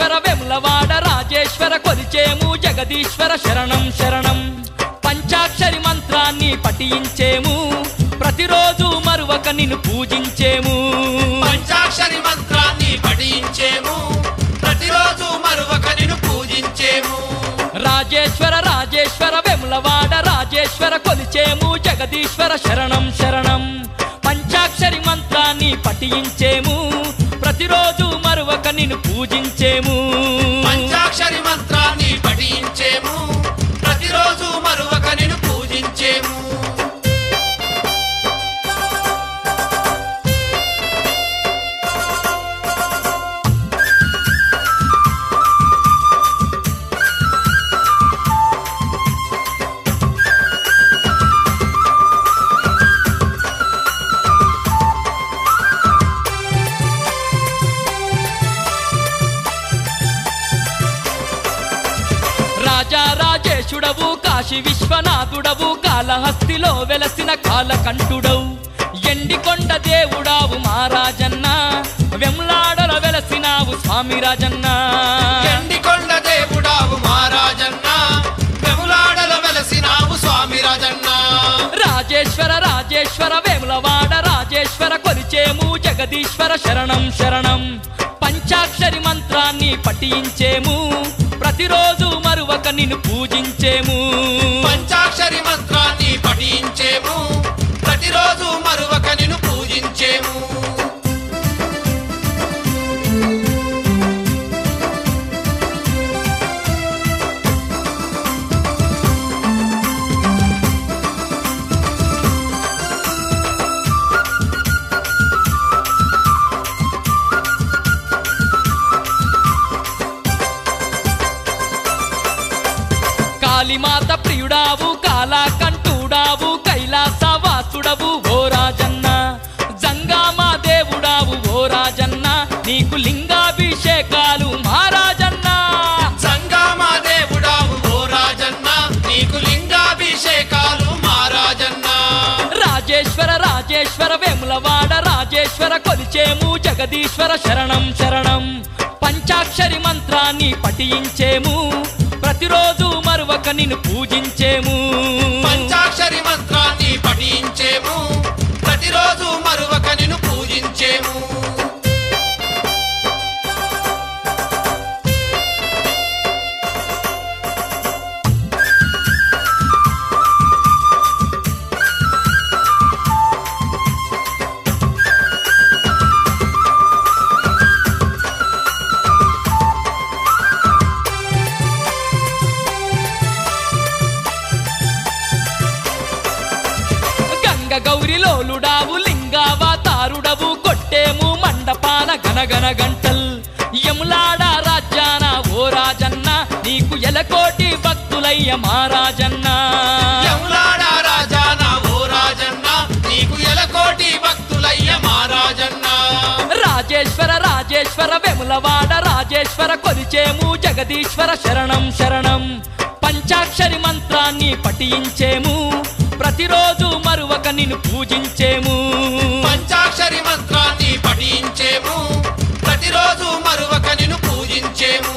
రాజేశ్వర వెములవాడ రాజేశ్వర కొలిచేము జగదీశ్వర శరణం శరణం పంచాక్షరి మంత్రాన్ని పఠించేము ప్రతిరోజు మరువక నిన్ను పూజించేము పంచాక్షరి మంత్రాన్ని పఠించేము ప్రతిరోజు మరువక నిన్ను పూజించేము రాజేశ్వర రాజేశ్వర వెములవాడ రాజేశ్వర కొలిచేము జగదీశ్వర శరణం శరణం పంచాక్షరి మంత్రాన్ని పఠించేము ప్రతిరోజు మరువక నిన్ను పూజించేము పంచాక్షరి మంత్రాన్ని పఠించేము ప్రతిరోజు మరువక నిన్ను పూజించేము రాజా రాజేశుడవు కాశీ విశ్వనాథుడవు కాళహస్తిలో వెలసిన కాలకంఠుడవు ఎండికొండ దేవుడావు మహారాజన్న వెమ్లాడల వెలసినావు స్వామి రాజన్న ఎండికొండ దేవుడావు మహారాజన్న వెములాడల వెలసినావు స్వామి రాజన్న రాజేశ్వర రాజేశ్వర వేములవాడ రాజేశ్వర కొలిచేము జగదీశ్వర శరణం శరణం పంచాక్షరి మంత్రాన్ని పఠించేము ప్రతిరోజు మరువక నిన్ను పూజించేము పంచాక్షరి మంత్రాన్ని పఠించేము ప్రతిరోజు మరువక నిన్ను పూజించేము కాళీమాత ప్రియుడావు కాలాకంఠుడావు కైలాసవాసుడవు ఓ రాజన్న జంగామా దేవుడావు ఓ రాజన్న నీకు లింగాభిషేకాలు మహారాజన్న సంగామా దేవుడావు ఓ రాజన్న నీకు లింగాభిషేకాలు మహారాజన్న రాజేశ్వర రాజేశ్వర వేములవాడ రాజేశ్వర కొలిచేము జగదీశ్వర శరణం శరణం పంచాక్షరి మంత్రాన్ని పఠించేము ప్రతిరోజు మరువక నిన్ను పూజించేము పంచాక్షరి మంత్రాన్ని పఠించేము ప్రతిరోజు మరువక నిన్ను పూజించేము గంగ గౌరిలోలుడావు లింగావతారుడవు కొట్టేము మండపాన గనగన గంటల్ యములాడ రాజ్యాన ఓ రాజన్న నీకు ఎలకోటి భక్తులయ్య మహారాజన్న యములాడ రాజాన ఓ రాజన్న నీకు ఎలకోటి భక్తులయ్య మహారాజన్న రాజేశ్వర రాజేశ్వర వెములవాడ రాజేశ్వర కొలిచేము జగదీశ్వర శరణం శరణం పంచాక్షరి మంత్రాన్ని పఠించేము ప్రతిరోజు మరువక నిన్ను పూజించేము పంచాక్షరి మంత్రాన్ని పఠించేము ప్రతిరోజు మరువక నిన్ను పూజించేము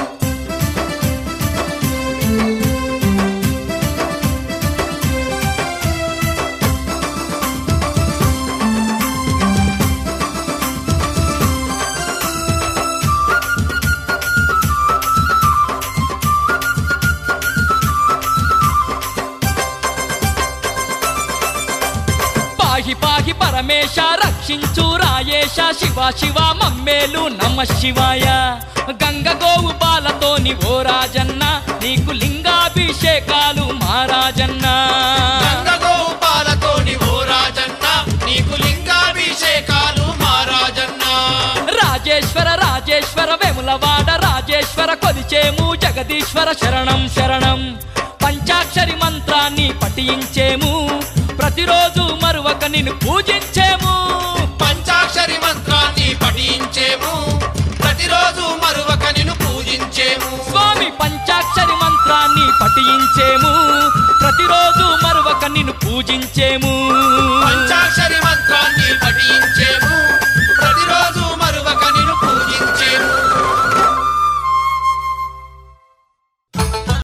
పాహి పాహి పరమేశ రక్షించు రాయేశ శివ శివ మమ్మేలు నమ శివాయ గంగ గోవు బాలతోని ఓ రాజన్న నీకు లింగాభిషేకాలు మహారాజన్న గంగగోపాలతోని ఓ రాజన్న నీకు లింగాభిషేకాలు మహారాజన్న రాజేశ్వర రాజేశ్వర వెములవాడ రాజేశ్వర కొలిచేము జగదీశ్వర శరణం శరణం పంచాక్షరి మంత్రాన్ని పఠించేము ప్రతిరోజు మరువక నిన్ను పూజించేము పంచాక్షరి మంత్రాన్ని పఠించేము ప్రతిరోజు మరువక నిన్ను పూజించేము స్వామి పంచాక్షరి మంత్రాన్ని పఠించేము ప్రతిరోజు మరువక నిన్ను పూజించేము